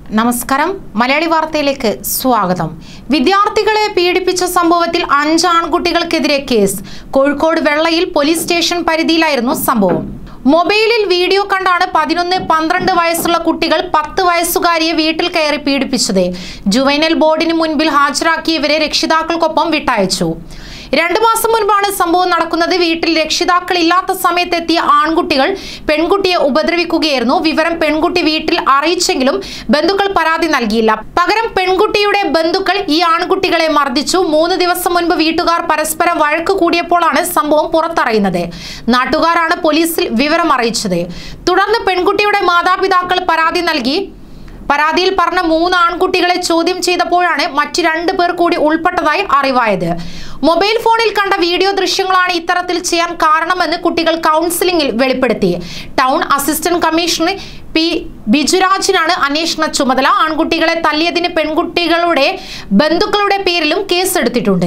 നമസ്കാരം മലയാളി വാർത്തയിലേക്ക് സ്വാഗതം വിദ്യാർത്ഥികളെ പീഡിപ്പിച്ച സംഭവത്തിൽ അഞ്ച് ആൺകുട്ടികൾക്കെതിരെ case Kozhikode Vellayil police station പരിധിയിലായിരുന്നു സംഭവം മൊബൈലിൽ വീഡിയോ കണ്ടാണ് പതിനൊന്ന് പന്ത്രണ്ട് വയസ്സുള്ള കുട്ടികൾ പത്ത് വയസ്സുകാരിയെ വീട്ടിൽ കയറി പീഡിപ്പിച്ചത് ജുവൈനൽ ബോർഡിന് മുൻപിൽ ഹാജരാക്കിയവരെ രക്ഷിതാക്കൾക്കൊപ്പം വിട്ടയച്ചു രണ്ടു മാസം മുൻപാണ് സംഭവം നടക്കുന്നത് വീട്ടിൽ രക്ഷിതാക്കളില്ലാത്ത സമയത്തെത്തിയ ആൺകുട്ടികൾ പെൺകുട്ടിയെ ഉപദ്രവിക്കുകയായിരുന്നു വിവരം പെൺകുട്ടി വീട്ടിൽ അറിയിച്ചെങ്കിലും ബന്ധുക്കൾ പരാതി നൽകിയില്ല പകരം പെൺകുട്ടിയുടെ ബന്ധുക്കൾ ഈ ആൺകുട്ടികളെ മർദ്ദിച്ചു മൂന്ന് ദിവസം മുൻപ് വീട്ടുകാർ പരസ്പരം വഴക്ക് കൂടിയപ്പോഴാണ് സംഭവം പുറത്തറിയുന്നത് നാട്ടുകാരാണ് പോലീസിൽ വിവരം അറിയിച്ചത് തുടർന്ന് പെൺകുട്ടിയുടെ മാതാപിതാക്കൾ പരാതി നൽകി പരാതിയിൽ പറഞ്ഞ മൂന്ന് ആൺകുട്ടികളെ ചോദ്യം ചെയ്തപ്പോഴാണ് മറ്റു രണ്ടു പേർ കൂടി ഉൾപ്പെട്ടതായി അറിവായത് മൊബൈൽ ഫോണിൽ കണ്ട വീഡിയോ ദൃശ്യങ്ങളാണ് ഇത്തരത്തിൽ ചെയ്യാൻ കാരണമെന്ന് കുട്ടികൾ കൗൺസിലിംഗിൽ വെളിപ്പെടുത്തി ടൗൺ അസിസ്റ്റന്റ് കമ്മീഷണർ പി ബിജുരാജിനാണ് അന്വേഷണ ചുമതല ആൺകുട്ടികളെ തല്ലിയതിന് പെൺകുട്ടികളുടെ ബന്ധുക്കളുടെ പേരിലും കേസെടുത്തിട്ടുണ്ട്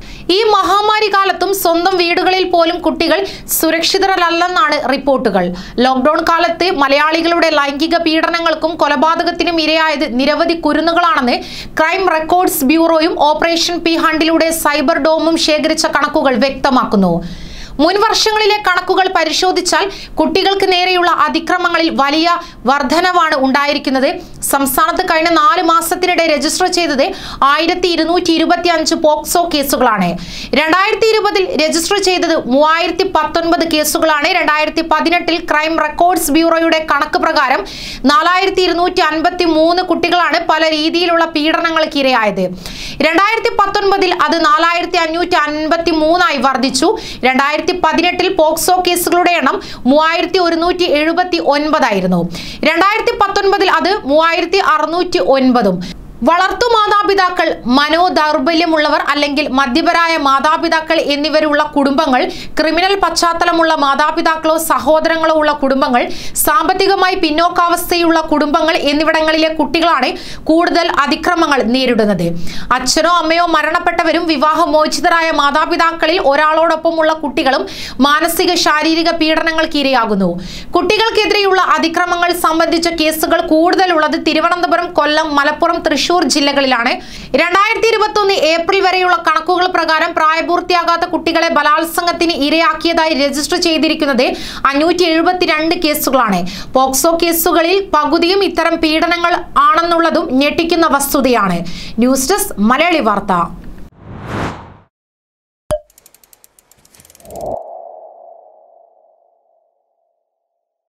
ഈ മഹാമാരി കാലത്തും സ്വന്തം വീടുകളിൽ പോലും കുട്ടികൾ സുരക്ഷിതരല്ലെന്നാണ് റിപ്പോർട്ടുകൾ ലോക്ക്ഡൌൺ കാലത്ത് മലയാളികളുടെ ലൈംഗിക പീഡനങ്ങൾക്കും കൊലപാതകത്തിനും ഇരയായത് നിരവധി കുരുന്നുകളാണെന്ന് ക്രൈം റെക്കോർഡ്സ് ബ്യൂറോയും ഓപ്പറേഷൻ പി ഹണ്ടിലൂടെ സൈബർ ഡോമും ശേഖരിച്ച കണക്കുകൾ വ്യക്തമാക്കുന്നു മുൻ വർഷങ്ങളിലെ കണക്കുകൾ പരിശോധിച്ചാൽ കുട്ടികൾക്ക് നേരെയുള്ള അതിക്രമങ്ങളിൽ വലിയ വർധനവാണ് ഉണ്ടായിരിക്കുന്നത് സംസ്ഥാനത്ത് കഴിഞ്ഞ നാല് മാസത്തിനിടെ രജിസ്റ്റർ ചെയ്തത് ആയിരത്തി ഇരുന്നൂറ്റി ഇരുപത്തി അഞ്ച് പോക്സോ കേസുകളാണ് രണ്ടായിരത്തി ഇരുപതിൽ രജിസ്റ്റർ ചെയ്തത് മൂവായിരത്തി പത്തൊൻപത് കേസുകളാണ് രണ്ടായിരത്തി പതിനെട്ടിൽ ക്രൈം റെക്കോർഡ്സ് ബ്യൂറോയുടെ കണക്ക് പ്രകാരം നാലായിരത്തി ഇരുന്നൂറ്റി അൻപത്തി മൂന്ന് കുട്ടികളാണ് പല രീതിയിലുള്ള പീഡനങ്ങൾക്ക് ഇരയായത് രണ്ടായിരത്തി പത്തൊൻപതിൽ അത് നാലായിരത്തി അഞ്ഞൂറ്റി അൻപത്തി മൂന്നായി വർദ്ധിച്ചു രണ്ടായിരത്തി പതിനെട്ടിൽ പോക്സോ കേസുകളുടെ എണ്ണം മൂവായിരത്തി ഒരുന്നൂറ്റി എഴുപത്തി ഒൻപതായിരുന്നു രണ്ടായിരത്തി പത്തൊൻപതിൽ അത് മൂവായിരത്തി അറുന്നൂറ്റി ഒൻപതും വളർത്തു മാതാപിതാക്കൾ മനോദൗർബല്യമുള്ളവർ അല്ലെങ്കിൽ മദ്യപരായ മാതാപിതാക്കൾ എന്നിവരുള്ള കുടുംബങ്ങൾ ക്രിമിനൽ പശ്ചാത്തലമുള്ള മാതാപിതാക്കളോ സഹോദരങ്ങളോ ഉള്ള കുടുംബങ്ങൾ സാമ്പത്തികമായി പിന്നോക്കാവസ്ഥയുള്ള കുടുംബങ്ങൾ എന്നിവിടങ്ങളിലെ കുട്ടികളാണ് കൂടുതൽ അതിക്രമങ്ങൾ നേരിടുന്നത് അച്ഛനോ അമ്മയോ മരണപ്പെട്ടവരും വിവാഹമോചിതരായ മാതാപിതാക്കളിൽ ഒരാളോടൊപ്പമുള്ള കുട്ടികളും മാനസിക ശാരീരിക പീഡനങ്ങൾക്ക് ഇരയാകുന്നു കുട്ടികൾക്കെതിരെയുള്ള അതിക്രമങ്ങൾ സംബന്ധിച്ച കേസുകൾ കൂടുതലുള്ളത് തിരുവനന്തപുരം കൊല്ലം മലപ്പുറം തൃശൂർ ജില്ലകളിലാണ് രണ്ടായിരത്തി ഇരുപത്തൊന്ന് ഏപ്രിൽ വരെയുള്ള കണക്കുകൾ പ്രകാരം പ്രായപൂർത്തിയാകാത്ത കുട്ടികളെ ബലാത്സംഗത്തിന് ഇരയാക്കിയതായി രജിസ്റ്റർ ചെയ്തിരിക്കുന്നത് അഞ്ഞൂറ്റി എഴുപത്തിരണ്ട് കേസുകളാണ് പോക്സോ കേസുകളിൽ പകുതിയും ഇത്തരം പീഡനങ്ങൾ ആണെന്നുള്ളതും ഞെട്ടിക്കുന്ന വസ്തുതയാണ് ന്യൂസ് ഡെസ്ക് മലയാളി വാർത്ത